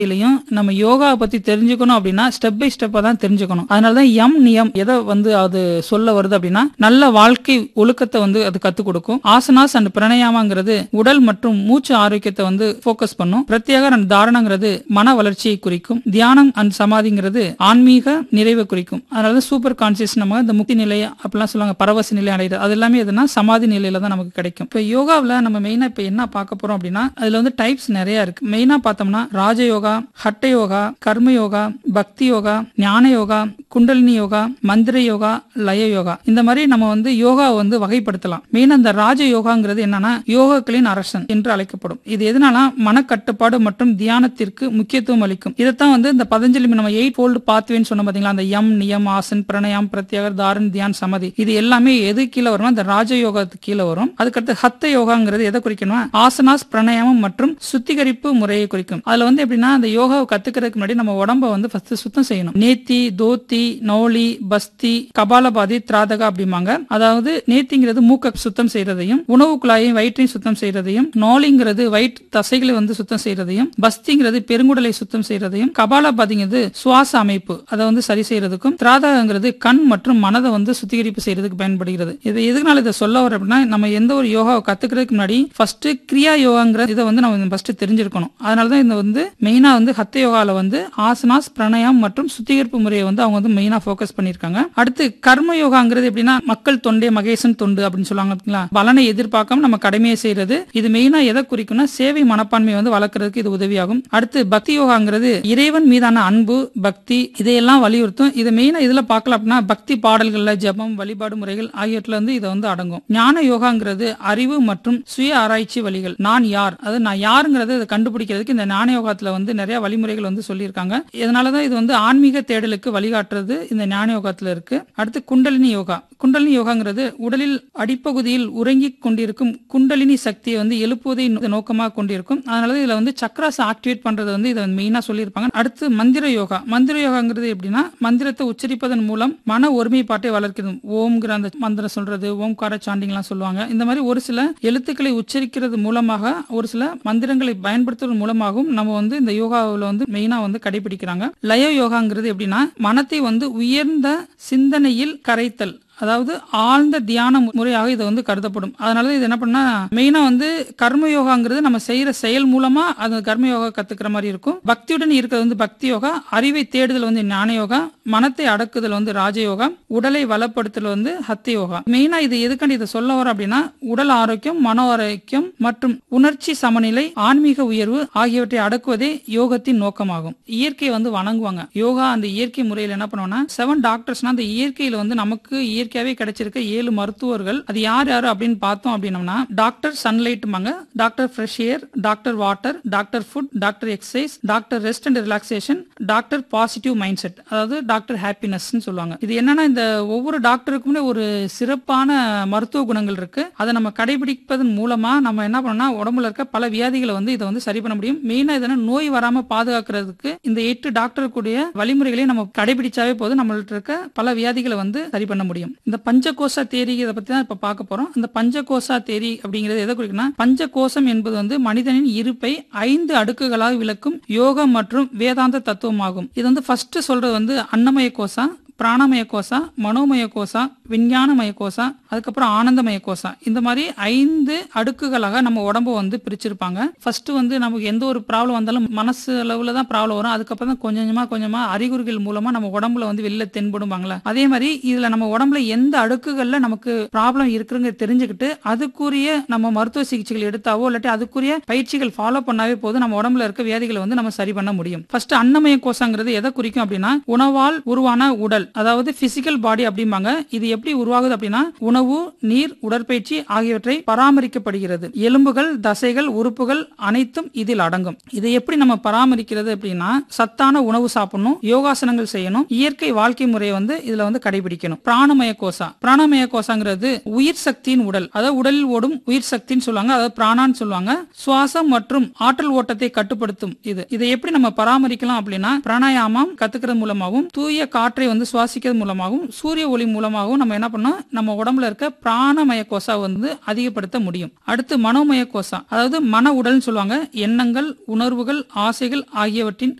இதுலயும் நம்ம யோகாவை பத்தி தெரிஞ்சுக்கணும் அப்படின்னா ஸ்டெப் பை ஸ்டெப்பா தான் தெரிஞ்சுக்கணும் அதனாலதான் எம் நியம் எதை வந்து அது சொல்ல வருது அப்படின்னா நல்ல வாழ்க்கை ஒழுக்கத்தை வந்து அது கத்துக் கொடுக்கும் ஆசனாஸ் அண்ட் பிரணயாமாங்கிறது உடல் மற்றும் மூச்சு ஆரோக்கியத்தை வந்து ஃபோக்கஸ் பண்ணும் பிரத்யேக and தாரணங்கிறது மன வளர்ச்சியை குறிக்கும் தியானம் அண்ட் சமாதிங்கிறது ஆன்மீக நிறைவை குறிக்கும் அதனால சூப்பர் கான்சியஸ் நம்ம இந்த முக்தி நிலை அப்படிலாம் சொல்லுவாங்க பரவச நிலை அடைகிறது அது எல்லாமே எதுனா சமாதி நிலையில தான் நமக்கு கிடைக்கும் இப்போ யோகாவில் நம்ம மெயினா இப்போ என்ன பார்க்க போறோம் அப்படின்னா அதுல வந்து டைப்ஸ் நிறைய இருக்கு மெயினா பார்த்தோம்னா ராஜயோகா ஹட்ட யோகா கர்ம யோகா பக்தி யோகா ஞான யோகா குண்டலினி யோகா மந்திர யோகா லய யோகா இந்த மாதிரி நம்ம வந்து யோகாவை வந்து வகைப்படுத்தலாம் மெயினா இந்த ராஜ யோகாங்கிறது என்னன்னா யோகாக்களின் அரசன் என்று அழைக்கப்படும் இது எதனால மனக்கட்டுப்பாடு மற்றும் தியானத்திற்கு முக்கியத்துவம் அளிக்கும் இதைத்தான் வந்து இந்த பதஞ்சலி நம்ம எயிட் ஃபோல்டு பாத்வேன்னு சொன்ன பாத்தீங்களா அந்த யம் நியம் ஆசன் பிரணயம் பிரத்யேகர் தாரன் தியான் சமதி இது எல்லாமே எது கீழே வரும் இந்த ராஜ யோகத்துக்கு கீழே வரும் அதுக்கடுத்து ஹத்த யோகாங்கிறது எதை குறிக்கணும் ஆசனாஸ் பிரணயாமம் மற்றும் சுத்திகரிப்பு முறையை குறிக்கும் அதுல வந்து எப்படின்னா அந்த யோகாவை கத்துக்கிறதுக்கு முன்னாடி நம்ம உடம்ப வந்து ஃபர்ஸ்ட் சுத்தம் செய்யணும் நேத்தி தோத்தி நௌலி பஸ்தி கபாலபாதி திராதகா அப்படிம்பாங்க அதாவது நேத்திங்கிறது மூக்க சுத்தம் செய்யறதையும் உணவு குழாயையும் வயிற்றையும் சுத்தம் செய்யறதையும் நோலிங்கிறது வயிற்று தசைகளை வந்து சுத்தம் செய்யறதையும் பஸ்திங்கிறது பெருங்குடலை சுத்தம் செய்யறதையும் கபாலபாதிங்கிறது சுவாச அமைப்பு அதை வந்து சரி செய்யறதுக்கும் திராதகங்கிறது கண் மற்றும் மனதை வந்து சுத்திகரிப்பு செய்யறதுக்கு பயன்படுகிறது இது எதுனால இதை சொல்ல வர அப்படின்னா நம்ம எந்த ஒரு யோகாவை கத்துக்கிறதுக்கு முன்னாடி ஃபர்ஸ்ட் கிரியா யோகாங்கிற இதை வந்து நம்ம ஃபர்ஸ்ட் தெரிஞ்சிருக்கணும் அதனாலதான் இந்த வந்து மெயினா வந்து ஹத்த யோகால வந்து ஆசனாஸ் பிரணயம் மற்றும் சுத்திகரிப்பு முறையை வந்து அவங்க வந்து மெயினா ஃபோக்கஸ் பண்ணிருக்காங்க அடுத்து கர்ம யோகாங்கிறது எப்படின்னா மக்கள் தொண்டே மகேசன் தொண்டு அப்படின்னு சொல்லுவாங்க பாத்தீங்களா பலனை எதிர்பார்க்காம நம்ம கடமையை செய்யறது இது மெயினா எதை குறிக்கும்னா சேவை மனப்பான்மை வந்து வளர்க்கறதுக்கு இது உதவியாகும் அடுத்து பக்தி யோகாங்கிறது இறைவன் மீதான அன்பு பக்தி இதையெல்லாம் வலியுறுத்தும் இது மெயினா இதுல பார்க்கலாம் அப்படின்னா பக்தி பாடல்கள்ல ஜபம் வழிபாடு முறைகள் ஆகியவற்றில் வந்து இது வந்து அடங்கும் ஞான யோகாங்கிறது அறிவு மற்றும் சுய ஆராய்ச்சி வழிகள் நான் யார் அது நான் யாருங்கிறத இதை கண்டுபிடிக்கிறதுக்கு இந்த ஞான யோகத்துல வந்து நிறைய வழிமுறைகள் வந்து சொல்லியிருக்காங்க இதனாலதான் இது வந்து ஆன்மீக தேடலுக்கு வழிகாட்டுறது இந்த ஞான யோகத்துல இருக்கு அடுத்து குண்டலினி யோகா குண்டலினி யோகாங்கிறது உடலில் அடிப்பகுதியில் உறங்கிக் கொண்டிருக்கும் குண்டலினி சக்தியை வந்து எழுப்புவதை நோ- நோக்கமாக கொண்டிருக்கும் அதனால இதுல வந்து சக்ராஸ் ஆக்டிவேட் பண்றது வந்து இதை மெயினா சொல்லியிருப்பாங்க அடுத்து மந்திர யோகா மந்திர யோகாங்கிறது எப்படின்னா மந்திரத்தை உச்சரிப்பதன் மூலம் மன ஒருமைப்பாட்டை வளர்க்கிறது ஓம்ங்கிற அந்த மந்திரம் சொல்றது ஓம்கார சாண்டிங்லாம் சொல்லுவாங்க இந்த மாதிரி ஒரு சில எழுத்துக்களை உச்சரிக்கிறது மூலமாக ஒரு சில மந்திரங்களை பயன்படுத்துவதன் மூலமாகவும் நம்ம வந்து இந்த யோகாவில் வந்து மெயினா வந்து கடைபிடிக்கிறாங்க லய யோகாங்கிறது எப்படின்னா மனத்தை வந்து உயர்ந்த சிந்தனையில் கரைத்தல் அதாவது ஆழ்ந்த தியான மு- முறையாக இது வந்து கருதப்படும் அதனால இது என்ன பண்ணா மெயினா வந்து கர்ம யோகாங்கிறது நம்ம செய்யற செயல் மூலமா அந்த கர்ம யோகா கத்துக்கிற மாதிரி இருக்கும் பக்தியுடன் இருக்கிறது வந்து பக்தி யோகா அறிவை தேடுதல் வந்து ஞான யோகா மனத்தை அடக்குதல் வந்து ராஜயோகா உடலை வளப்படுத்தல் வந்து ஹத்த யோகா மெயினா இது எதுக்காண்டி இதை சொல்ல வரோம் அப்படின்னா உடல் ஆரோக்கியம் மன ஆரோக்கியம் மற்றும் உணர்ச்சி சமநிலை ஆன்மீக உயர்வு ஆகியவற்றை அடக்குவதே யோகத்தின் நோக்கமாகும் இயற்கையை வந்து வணங்குவாங்க யோகா அந்த இயற்கை முறையில் என்ன பண்ணுவோம்னா செவன் டாக்டர்ஸ்னா அந்த இயற்கையில வந்து நமக்கு இயற்கையாவே கிடைச்சிருக்க ஏழு மருத்துவர்கள் அது யார் யாரு அப்படின்னு பார்த்தோம் அப்படின்னம்னா டாக்டர் சன்லைட்மாங்க doctor fresh air doctor water doctor food doctor exercise doctor rest and relaxation doctor positive mindset அதாவது டாக்டர் ஹாப்பினஸ் சொல்லுவாங்க இது என்னன்னா இந்த ஒவ்வொரு டாக்டருக்குமே ஒரு சிறப்பான மருத்துவ குணங்கள் இருக்கு அதை நம்ம கடைபிடிப்பதன் மூலமா நம்ம என்ன பண்ணோம்னா உடம்புல இருக்க பல வியாதிகளை வந்து இதை வந்து சரி பண்ண முடியும் மெயினா இதனா நோய் வராம பாதுகாக்கிறதுக்கு இந்த எட்டு டாக்டர் கூடிய வழிமுறைகளையும் நம்ம கடைபிடிச்சாவே போதும் நம்மள்ட்ட இருக்க பல வியாதிகளை வந்து சரி பண்ண முடியும் இந்த பஞ்சகோசா தேரி இதை பத்தி தான் இப்ப பார்க்க போறோம் இந்த பஞ்சகோசா தேரி அப்படிங்கிறது எதை குறிக்குன்னா பஞ்சகோசம் என்பது வந்து மனிதனின் இருப்பை ஐந்து அடுக்குகளாக விளக்கும் யோகம் மற்றும் வேதாந்த தத்துவமாகும் இது வந்து ஃபர்ஸ்ட் சொல்றது வந்து அன்னமய கோசா பிராணமய கோசா மனோமய கோசா விஞ்ஞானமய கோசா அதுக்கப்புறம் ஆனந்தமய கோசா இந்த மாதிரி ஐந்து அடுக்குகளாக நம்ம உடம்ப வந்து பிரிச்சிருப்பாங்க ஃபர்ஸ்ட் வந்து நமக்கு எந்த ஒரு ப்ராப்ளம் வந்தாலும் மனசு அளவுல தான் ப்ராப்ளம் வரும் அதுக்கப்புறம் தான் கொஞ்சம் கொஞ்சமா கொஞ்சமா அறிகுறிகள் மூலமா நம்ம உடம்புல வந்து வெளில தென்படுவாங்களே அதே மாதிரி இதுல நம்ம உடம்புல எந்த அடுக்குகள்ல நமக்கு ப்ராப்ளம் இருக்குங்க தெரிஞ்சுக்கிட்டு அதுக்குரிய நம்ம மருத்துவ சிகிச்சைகள் எடுத்தாவோ இல்லாட்டி அதுக்குரிய பயிற்சிகள் ஃபாலோ பண்ணாவே போதும் நம்ம உடம்புல இருக்க வியாதிகளை வந்து நம்ம சரி பண்ண முடியும் ஃபர்ஸ்ட் அன்னமய கோஷங்கிறது எதை குறிக்கும் அப்படின்னா உணவால் உருவான உடல் அதாவது பிசிக்கல் பாடி அப்படிம்பாங்க இது எப்படி உருவாகுது அப்படின்னா உணவு நீர் உடற்பயிற்சி ஆகியவற்றை பராமரிக்கப்படுகிறது எலும்புகள் தசைகள் உறுப்புகள் அனைத்தும் இதில் அடங்கும் இதை எப்படி நம்ம பராமரிக்கிறது அப்படின்னா சத்தான உணவு சாப்பிடணும் யோகாசனங்கள் செய்யணும் இயற்கை வாழ்க்கை முறையை வந்து இதுல வந்து கடைபிடிக்கணும் பிராணமய கோசா பிராணமய கோசாங்கிறது உயிர் சக்தியின் உடல் அதாவது உடலில் ஓடும் உயிர் சக்தின்னு சொல்லுவாங்க அதாவது பிராணான்னு சொல்லுவாங்க சுவாசம் மற்றும் ஆற்றல் ஓட்டத்தை கட்டுப்படுத்தும் இது இதை எப்படி நம்ம பராமரிக்கலாம் அப்படின்னா பிராணாயாமம் கத்துக்கிறது மூலமாகவும் தூய காற்றை வந்து சுவாசி சுவாசிக்கிறது மூலமாகவும் சூரிய ஒளி மூலமாகவும் நம்ம என்ன பண்ணோம் நம்ம உடம்புல இருக்க பிராணமய கோசா வந்து அதிகப்படுத்த முடியும் அடுத்து மனோமய கோசா அதாவது மன உடல்னு சொல்லுவாங்க எண்ணங்கள் உணர்வுகள் ஆசைகள் ஆகியவற்றின்